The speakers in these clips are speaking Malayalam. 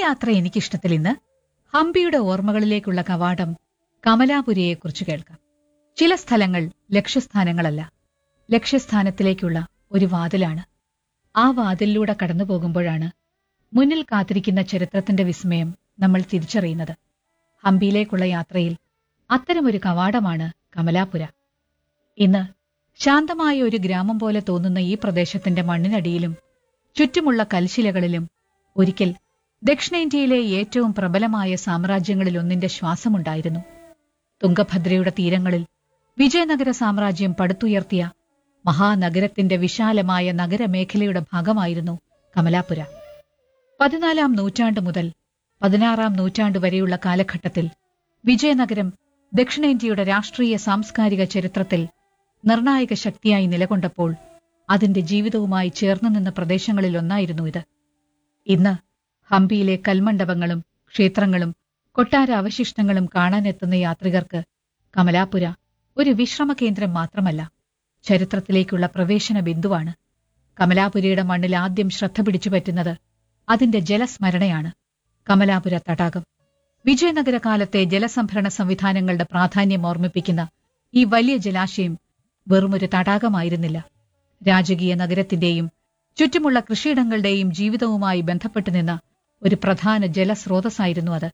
യാത്ര എനിക്കിഷ്ടത്തിൽ ഇന്ന് ഹംപിയുടെ ഓർമ്മകളിലേക്കുള്ള കവാടം കമലാപുരിയെക്കുറിച്ച് കേൾക്കാം ചില സ്ഥലങ്ങൾ ലക്ഷ്യസ്ഥാനങ്ങളല്ല ലക്ഷ്യസ്ഥാനത്തിലേക്കുള്ള ഒരു വാതിലാണ് ആ വാതിലിലൂടെ കടന്നു പോകുമ്പോഴാണ് മുന്നിൽ കാത്തിരിക്കുന്ന ചരിത്രത്തിന്റെ വിസ്മയം നമ്മൾ തിരിച്ചറിയുന്നത് ഹംപിയിലേക്കുള്ള യാത്രയിൽ അത്തരമൊരു കവാടമാണ് കമലാപുര ഇന്ന് ശാന്തമായ ഒരു ഗ്രാമം പോലെ തോന്നുന്ന ഈ പ്രദേശത്തിന്റെ മണ്ണിനടിയിലും ചുറ്റുമുള്ള കൽശിലകളിലും ഒരിക്കൽ ദക്ഷിണേന്ത്യയിലെ ഏറ്റവും പ്രബലമായ സാമ്രാജ്യങ്ങളിലൊന്നിന്റെ ശ്വാസമുണ്ടായിരുന്നു തുംഗഭദ്രയുടെ തീരങ്ങളിൽ വിജയനഗര സാമ്രാജ്യം പടുത്തുയർത്തിയ മഹാനഗരത്തിന്റെ വിശാലമായ നഗരമേഖലയുടെ ഭാഗമായിരുന്നു കമലാപുര പതിനാലാം നൂറ്റാണ്ട് മുതൽ പതിനാറാം നൂറ്റാണ്ട് വരെയുള്ള കാലഘട്ടത്തിൽ വിജയനഗരം ദക്ഷിണേന്ത്യയുടെ രാഷ്ട്രീയ സാംസ്കാരിക ചരിത്രത്തിൽ നിർണായക ശക്തിയായി നിലകൊണ്ടപ്പോൾ അതിന്റെ ജീവിതവുമായി ചേർന്നു നിന്ന പ്രദേശങ്ങളിലൊന്നായിരുന്നു ഇത് ഇന്ന് ഹംപിയിലെ കൽമണ്ഡപങ്ങളും ക്ഷേത്രങ്ങളും കൊട്ടാര അവശിഷ്ടങ്ങളും കാണാനെത്തുന്ന യാത്രികർക്ക് കമലാപുര ഒരു വിശ്രമ കേന്ദ്രം മാത്രമല്ല ചരിത്രത്തിലേക്കുള്ള പ്രവേശന ബിന്ദുവാണ് കമലാപുരയുടെ മണ്ണിൽ ആദ്യം ശ്രദ്ധ പിടിച്ചു പറ്റുന്നത് അതിന്റെ ജലസ്മരണയാണ് കമലാപുര തടാകം വിജയനഗര കാലത്തെ ജലസംഭരണ സംവിധാനങ്ങളുടെ പ്രാധാന്യം ഓർമ്മിപ്പിക്കുന്ന ഈ വലിയ ജലാശയം വെറുമൊരു തടാകമായിരുന്നില്ല രാജകീയ നഗരത്തിന്റെയും ചുറ്റുമുള്ള കൃഷിയിടങ്ങളുടെയും ജീവിതവുമായി ബന്ധപ്പെട്ടു നിന്ന ഒരു പ്രധാന ജലസ്രോതസ്സായിരുന്നു അത്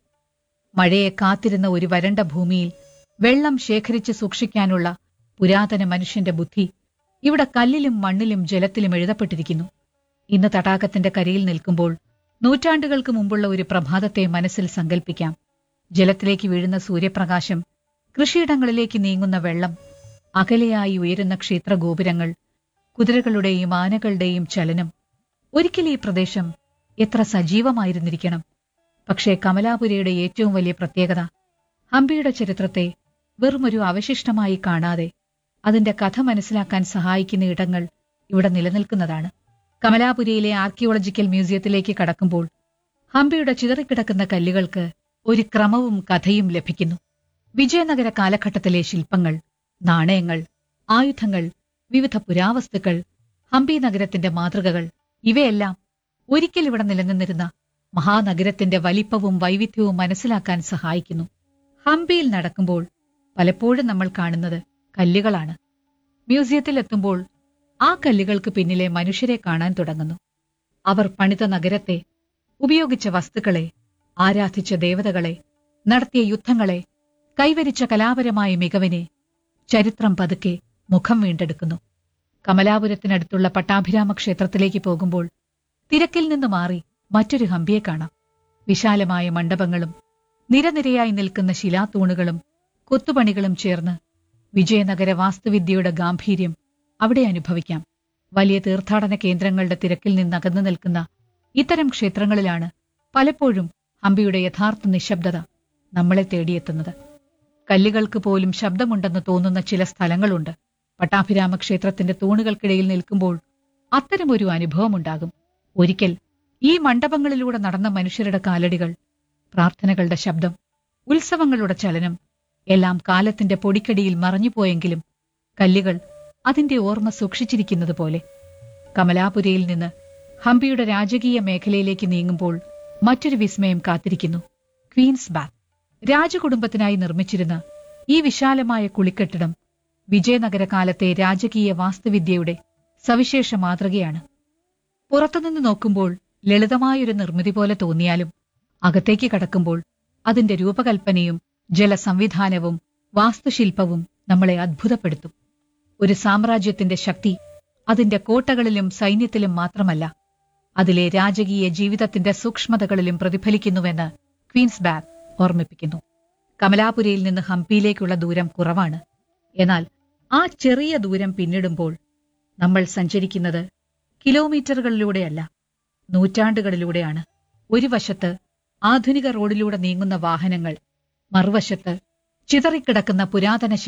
മഴയെ കാത്തിരുന്ന ഒരു വരണ്ട ഭൂമിയിൽ വെള്ളം ശേഖരിച്ച് സൂക്ഷിക്കാനുള്ള പുരാതന മനുഷ്യന്റെ ബുദ്ധി ഇവിടെ കല്ലിലും മണ്ണിലും ജലത്തിലും എഴുതപ്പെട്ടിരിക്കുന്നു ഇന്ന് തടാകത്തിന്റെ കരയിൽ നിൽക്കുമ്പോൾ നൂറ്റാണ്ടുകൾക്ക് മുമ്പുള്ള ഒരു പ്രഭാതത്തെ മനസ്സിൽ സങ്കല്പിക്കാം ജലത്തിലേക്ക് വീഴുന്ന സൂര്യപ്രകാശം കൃഷിയിടങ്ങളിലേക്ക് നീങ്ങുന്ന വെള്ളം അകലെയായി ഉയരുന്ന ക്ഷേത്രഗോപുരങ്ങൾ കുതിരകളുടെയും ആനകളുടെയും ചലനം ഒരിക്കൽ ഈ പ്രദേശം എത്ര സജീവമായിരുന്നിരിക്കണം പക്ഷേ കമലാപുരയുടെ ഏറ്റവും വലിയ പ്രത്യേകത ഹംപിയുടെ ചരിത്രത്തെ വെറുമൊരു അവശിഷ്ടമായി കാണാതെ അതിന്റെ കഥ മനസ്സിലാക്കാൻ സഹായിക്കുന്ന ഇടങ്ങൾ ഇവിടെ നിലനിൽക്കുന്നതാണ് കമലാപുരയിലെ ആർക്കിയോളജിക്കൽ മ്യൂസിയത്തിലേക്ക് കടക്കുമ്പോൾ ഹംപിയുടെ ചിതറിക്കിടക്കുന്ന കല്ലുകൾക്ക് ഒരു ക്രമവും കഥയും ലഭിക്കുന്നു വിജയനഗര കാലഘട്ടത്തിലെ ശില്പങ്ങൾ നാണയങ്ങൾ ആയുധങ്ങൾ വിവിധ പുരാവസ്തുക്കൾ ഹംപി നഗരത്തിന്റെ മാതൃകകൾ ഇവയെല്ലാം ഒരിക്കൽ ഇവിടെ നിലനിന്നിരുന്ന മഹാനഗരത്തിന്റെ വലിപ്പവും വൈവിധ്യവും മനസ്സിലാക്കാൻ സഹായിക്കുന്നു ഹംപിയിൽ നടക്കുമ്പോൾ പലപ്പോഴും നമ്മൾ കാണുന്നത് കല്ലുകളാണ് മ്യൂസിയത്തിൽ എത്തുമ്പോൾ ആ കല്ലുകൾക്ക് പിന്നിലെ മനുഷ്യരെ കാണാൻ തുടങ്ങുന്നു അവർ പണിത നഗരത്തെ ഉപയോഗിച്ച വസ്തുക്കളെ ആരാധിച്ച ദേവതകളെ നടത്തിയ യുദ്ധങ്ങളെ കൈവരിച്ച കലാപരമായ മികവിനെ ചരിത്രം പതുക്കെ മുഖം വീണ്ടെടുക്കുന്നു കമലാപുരത്തിനടുത്തുള്ള പട്ടാഭിരാമ ക്ഷേത്രത്തിലേക്ക് പോകുമ്പോൾ തിരക്കിൽ നിന്ന് മാറി മറ്റൊരു ഹംപിയെ കാണാം വിശാലമായ മണ്ഡപങ്ങളും നിരനിരയായി നിൽക്കുന്ന ശിലാത്തൂണുകളും കൊത്തുപണികളും ചേർന്ന് വിജയനഗര വാസ്തുവിദ്യയുടെ ഗാംഭീര്യം അവിടെ അനുഭവിക്കാം വലിയ തീർത്ഥാടന കേന്ദ്രങ്ങളുടെ തിരക്കിൽ നിന്നകന്നു നിൽക്കുന്ന ഇത്തരം ക്ഷേത്രങ്ങളിലാണ് പലപ്പോഴും ഹംപിയുടെ യഥാർത്ഥ നിശബ്ദത നമ്മളെ തേടിയെത്തുന്നത് കല്ലുകൾക്ക് പോലും ശബ്ദമുണ്ടെന്ന് തോന്നുന്ന ചില സ്ഥലങ്ങളുണ്ട് പട്ടാഭിരാമ ക്ഷേത്രത്തിന്റെ തൂണുകൾക്കിടയിൽ നിൽക്കുമ്പോൾ അത്തരമൊരു അനുഭവമുണ്ടാകും ഒരിക്കൽ ഈ മണ്ഡപങ്ങളിലൂടെ നടന്ന മനുഷ്യരുടെ കാലടികൾ പ്രാർത്ഥനകളുടെ ശബ്ദം ഉത്സവങ്ങളുടെ ചലനം എല്ലാം കാലത്തിന്റെ പൊടിക്കടിയിൽ മറഞ്ഞുപോയെങ്കിലും കല്ലുകൾ അതിന്റെ ഓർമ്മ സൂക്ഷിച്ചിരിക്കുന്നത് പോലെ കമലാപുരയിൽ നിന്ന് ഹംപിയുടെ രാജകീയ മേഖലയിലേക്ക് നീങ്ങുമ്പോൾ മറ്റൊരു വിസ്മയം കാത്തിരിക്കുന്നു ക്വീൻസ് ബാത്ത് രാജകുടുംബത്തിനായി നിർമ്മിച്ചിരുന്ന ഈ വിശാലമായ കുളിക്കെട്ടിടം വിജയനഗര കാലത്തെ രാജകീയ വാസ്തുവിദ്യയുടെ സവിശേഷ മാതൃകയാണ് പുറത്തുനിന്ന് നോക്കുമ്പോൾ ലളിതമായൊരു നിർമ്മിതി പോലെ തോന്നിയാലും അകത്തേക്ക് കടക്കുമ്പോൾ അതിന്റെ രൂപകൽപ്പനയും ജലസംവിധാനവും വാസ്തുശില്പവും നമ്മളെ അത്ഭുതപ്പെടുത്തും ഒരു സാമ്രാജ്യത്തിന്റെ ശക്തി അതിന്റെ കോട്ടകളിലും സൈന്യത്തിലും മാത്രമല്ല അതിലെ രാജകീയ ജീവിതത്തിന്റെ സൂക്ഷ്മതകളിലും പ്രതിഫലിക്കുന്നുവെന്ന് ക്വീൻസ് ബാഗ് ഓർമ്മിപ്പിക്കുന്നു കമലാപുരയിൽ നിന്ന് ഹംപിയിലേക്കുള്ള ദൂരം കുറവാണ് എന്നാൽ ആ ചെറിയ ദൂരം പിന്നിടുമ്പോൾ നമ്മൾ സഞ്ചരിക്കുന്നത് കിലോമീറ്ററുകളിലൂടെയല്ല നൂറ്റാണ്ടുകളിലൂടെയാണ് ഒരു വശത്ത് ആധുനിക റോഡിലൂടെ നീങ്ങുന്ന വാഹനങ്ങൾ മറുവശത്ത് ചിതറിക്കിടക്കുന്ന പുരാതന